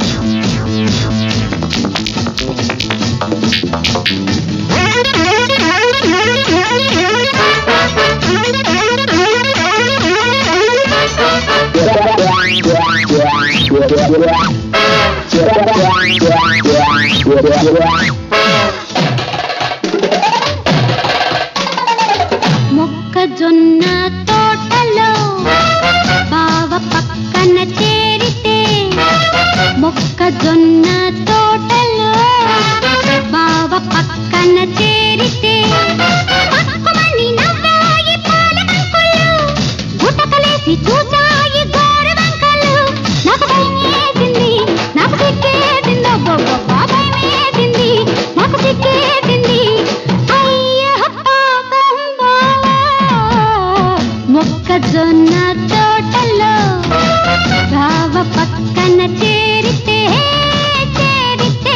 మొక్కజొన్న తోటలో బావ పక్కన చేరితే మొక్కజొన్న తోటలో బావ పక్కన చేరితే పక్కుమని నవ్వాయి పాలకంకులు, గుటకలేసి చూచాయి గోరువంకలు. నాకు భయమేసింది, నాకు సిగ్గేసింది, అబ్బబ్బబ్బా, భయమేసింది, నాకు సిగ్గేసింది. అయ్యో పాపం బావా, మొక్కజొన్న తోటలో బావ పక్కన చేరితే చేరితే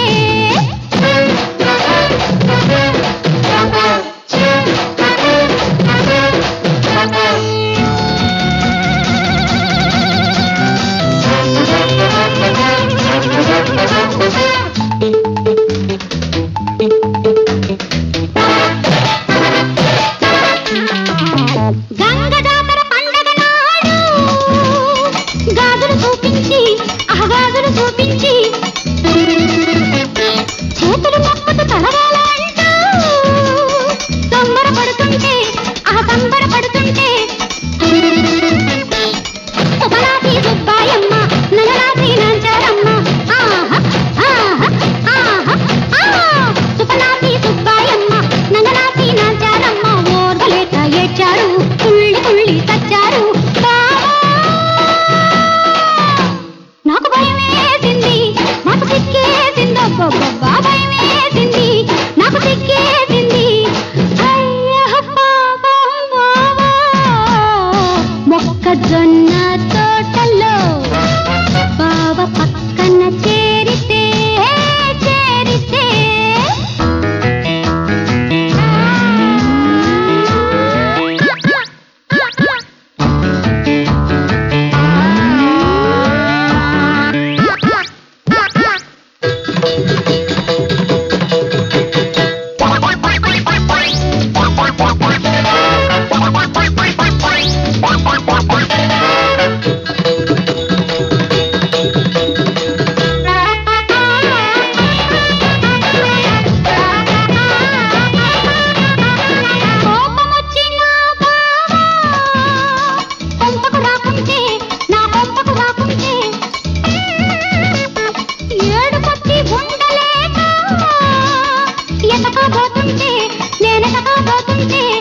గంగ జాతర పండగ నాడు గాజులు చూపించి ఆ గాజులు చూపించి చేతులు నొప్పుతూ తలవాలంటూ తొందర పడుతుంటే ఆ సంబర పడుతుంటే సుబలాసి సుబ్బాయమ్మ నగలాసి నాంచారమ్మ ఆహా ఆహా ఆహా ఆహా సుబలాసి సుబ్బాయమ్మ నగలాసి నాంచారమ్మ ఓర్వలేక ఏడ్చారు తుళ్ళి తుళ్ళి చచ్చారు బావా నాకు భయమేసింది నాకు సిక్కేసింది అబ్బబ్బబ్బా భయమేసింది నాకు సిక్కేసింది అయ్యో పాపం బావా మొక్కజొన్న తోటలో బావ పక్కన చేరితే చేరితే కోపమొచ్చినా బావా, కొంపకు రాకుంటే, నా కొంపకు రాకుంటే, ఏడు పట్టి ఉండలేక, ఎతకబోతుంటే, నేనెతకబోతుంటే,